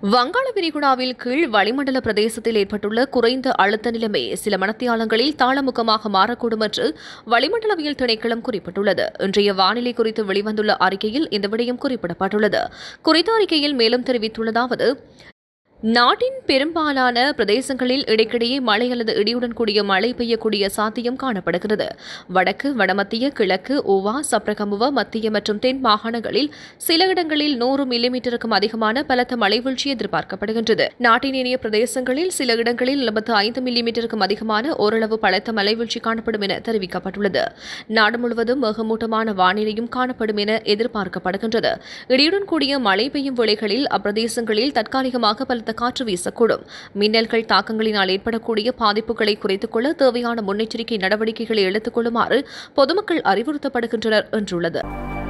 வங்காள விரிகுடாவில் கீழ் வளிமண்டல பிரதேசத்தில் ஏற்பட்டுள்ள குறைந்த அழுத்த நிலைமை சில மணத்தியாலங்களில் தாளமுகமாக மாறக்கூடும் என்று வளிமண்டலவியல் திணைக்களம் குறிப்பிட்டுள்ளது இன்றைய வானிலை குறித்து வெளிவந்துள்ள அறிக்கையில் இந்த விடயம் குறிப்பிடப்பட்டுள்ளது குறித்த அறிக்கையில் மேலும் தெரிவித்துள்ளதாவது நாட்டின் பெரும்பாலான பிரதேசங்களில் இடைக்கிடையே மழை அல்லது இடியுடன் கூடிய மழை பெய்யக்கூடிய சாத்தியம் காணப்படுகிறது வடக்கு வடமத்திய கிழக்கு ஓவா சப்ரகமுவ மத்திய மற்றும் தென் மாகாணங்களில் சில இடங்களில் நூறு மில்லிமீட்டருக்கும் அதிகமான பலத்த மழை வீழ்ச்சி எதிர்பார்க்கப்படுகின்றது நாட்டின் ஏனைய பிரதேசங்களில் சில இடங்களில் எழுபத்து ஐந்து மில்லிமீட்டருக்கும் அதிகமான ஓரளவு பலத்த மழை வீழ்ச்சி காணப்படும் என தெரிவிக்கப்பட்டுள்ளது நாடு முழுவதும் மேகமூட்டமான வானிலையும் காணப்படும் என எதிர்பார்க்கப்படுகின்றது இடியுடன் கூடிய மழை பெய்யும் வேளைகளில் அப்பிரதேசங்களில் தற்காலிகமாக பலத்த காற்று வீசக்கூடும் மின்னல்கள் தாக்கங்களினால் ஏற்படக்கூடிய பாதிப்புகளை குறைத்துக் கொள்ள தேவையான முன்னெச்சரிக்கை நடவடிக்கைகளை எடுத்துக் கொள்ளுமாறு பொதுமக்கள் அறிவுறுத்தப்படுகின்றனர் என்றுள்ளது